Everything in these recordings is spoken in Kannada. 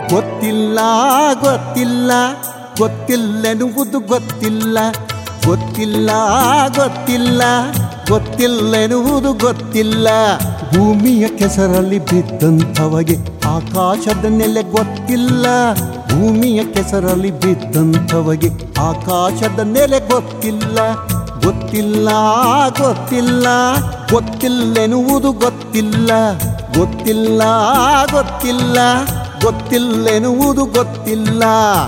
ಗೊತ್ತಿಲ್ಲ ಗೊತ್ತಿಲ್ಲ ಗೊತ್ತಿಲ್ಲೆನ್ನುವುದು ಗೊತ್ತಿಲ್ಲ ಗೊತ್ತಿಲ್ಲ ಗೊತ್ತಿಲ್ಲ ಗೊತ್ತಿಲ್ಲೆನ್ನುವುದು ಗೊತ್ತಿಲ್ಲ ಭೂಮಿಯ ಕೆಸರಲ್ಲಿ ಬಿದ್ದಂಥವಗೆ ಆಕಾಶದ ನೆಲೆ ಗೊತ್ತಿಲ್ಲ ಭೂಮಿಯ ಕೆಸರಲ್ಲಿ ಬಿದ್ದಂಥವಗೆ ಆಕಾಶದ ನೆಲೆ ಗೊತ್ತಿಲ್ಲ ಗೊತ್ತಿಲ್ಲ ಗೊತ್ತಿಲ್ಲ ಗೊತ್ತಿಲ್ಲೆನ್ನುವುದು ಗೊತ್ತಿಲ್ಲ ಗೊತ್ತಿಲ್ಲ ಗೊತ್ತಿಲ್ಲ ಗೊತ್ತಿಲ್ಲೆನ್ನುವುದು ಗೊತ್ತಿಲ್ಲ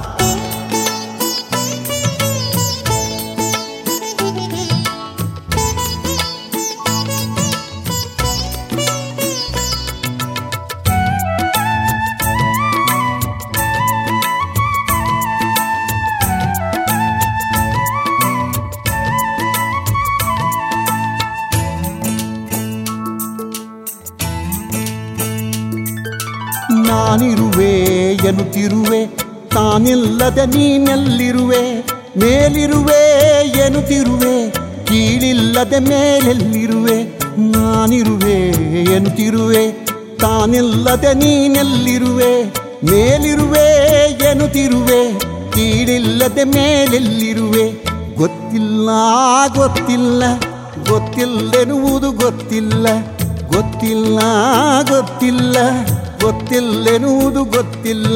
ನಾನಿರುವೆ ಎನ್ನುತ್ತಿರುವೆ ತಾನಿಲ್ಲದೆ ನೀನೆಲ್ಲಿರುವೆ ಮೇಲಿರುವೆ ಎನ್ನುತ್ತಿರುವೆ ಕೀಳಿಲ್ಲದೆ ಮೇಲೆಲ್ಲಿರುವೆ ನಾನಿರುವೆ ಎನ್ನುತ್ತಿರುವೆ ತಾನಿಲ್ಲದೆ ನೀನೆಲ್ಲಿರುವೆ ಮೇಲಿರುವೆ ಎನ್ನುತ್ತಿರುವೆ ಕೀಳಿಲ್ಲದೆ ಮೇಲೆಲ್ಲಿರುವೆ ಗೊತ್ತಿಲ್ಲ ಗೊತ್ತಿಲ್ಲ ಗೊತ್ತಿಲ್ಲೆನ್ನುವುದು ಗೊತ್ತಿಲ್ಲ ಗೊತ್ತಿಲ್ಲ ಗೊತ್ತಿಲ್ಲ ಗೊತ್ತಿಲ್ಲೆನ್ನುವುದು ಗೊತ್ತಿಲ್ಲ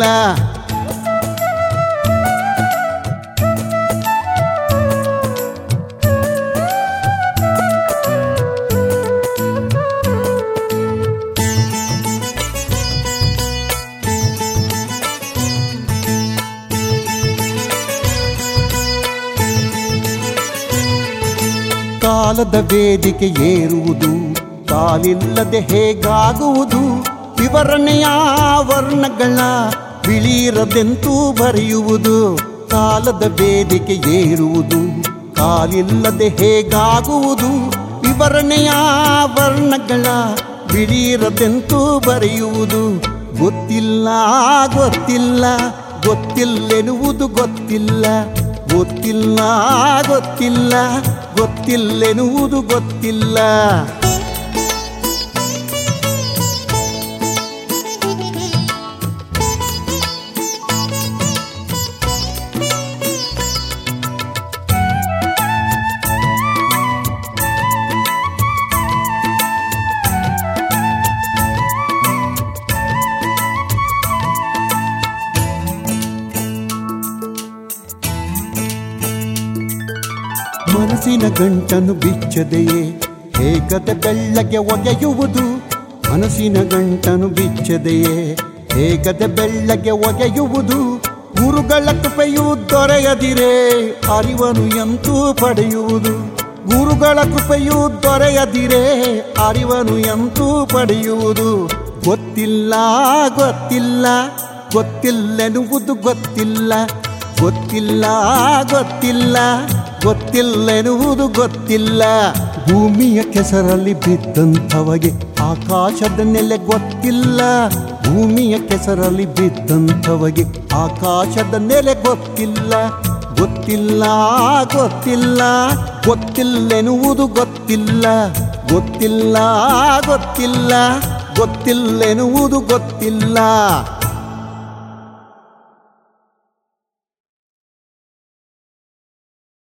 ಕಾಲದ ವೇದಿಕೆ ಏರುವುದು ಕಾಲಿಲ್ಲದೆ ಹೇಗಾಗುವುದು ವಿವರಣೆಯ ವರ್ಣಗಳ ಬಿಳಿರದೆಂತೂ ಬರೆಯುವುದು ಕಾಲದ ವೇದಿಕೆ ಏರುವುದು ಕಾಲಿಲ್ಲದೆ ಹೇಗಾಗುವುದು ವಿವರಣೆಯ ವರ್ಣಗಳ ಬಿಳಿರದೆಂತೂ ಬರೆಯುವುದು ಗೊತ್ತಿಲ್ಲ ಗೊತ್ತಿಲ್ಲ ಗೊತ್ತಿಲ್ಲೆನ್ನುವುದು ಗೊತ್ತಿಲ್ಲ ಗೊತ್ತಿಲ್ಲ ಗೊತ್ತಿಲ್ಲ ಗೊತ್ತಿಲ್ಲೆನ್ನುವುದು ಗೊತ್ತಿಲ್ಲ ಮನಸ್ಸಿನ ಗಂಟನ್ನು ಬಿಚ್ಚದೆಯೇ ಹೇಗದೆ ಬೆಳ್ಳಗೆ ಒಗೆಯುವುದು ಮನಸ್ಸಿನ ಗಂಟನು ಬಿಚ್ಚದೆಯೇ ಹೇಗದೆ ಬೆಳ್ಳಗೆ ಒಗೆಯುವುದು ಗುರುಗಳ ಕೃಪೆಯು ದೊರೆಯದಿರೇ ಅರಿವನು ಎಂತೂ ಪಡೆಯುವುದು ಗುರುಗಳ ಕೃಪೆಯು ದೊರೆಯದಿರೇ ಅರಿವನು ಎಂತೂ ಪಡೆಯುವುದು ಗೊತ್ತಿಲ್ಲ ಗೊತ್ತಿಲ್ಲ ಗೊತ್ತಿಲ್ಲೆನ್ನುವುದು ಗೊತ್ತಿಲ್ಲ ಗೊತ್ತಿಲ್ಲ ಗೊತ್ತಿಲ್ಲ ಗೊತ್ತಿಲ್ಲೆನ್ನುವುದು ಗೊತ್ತಿಲ್ಲ ಭೂಮಿಯ ಕೆಸರಲ್ಲಿ ಬಿದ್ದಂಥವಗೆ ಆಕಾಶದ ನೆಲೆ ಗೊತ್ತಿಲ್ಲ ಭೂಮಿಯ ಕೆಸರಲ್ಲಿ ಬಿದ್ದಂಥವಗೆ ಆಕಾಶದ ನೆಲೆ ಗೊತ್ತಿಲ್ಲ ಗೊತ್ತಿಲ್ಲ ಗೊತ್ತಿಲ್ಲ ಗೊತ್ತಿಲ್ಲೆನ್ನುವುದು ಗೊತ್ತಿಲ್ಲ ಗೊತ್ತಿಲ್ಲ ಗೊತ್ತಿಲ್ಲ ಗೊತ್ತಿಲ್ಲೆನ್ನುವುದು ಗೊತ್ತಿಲ್ಲ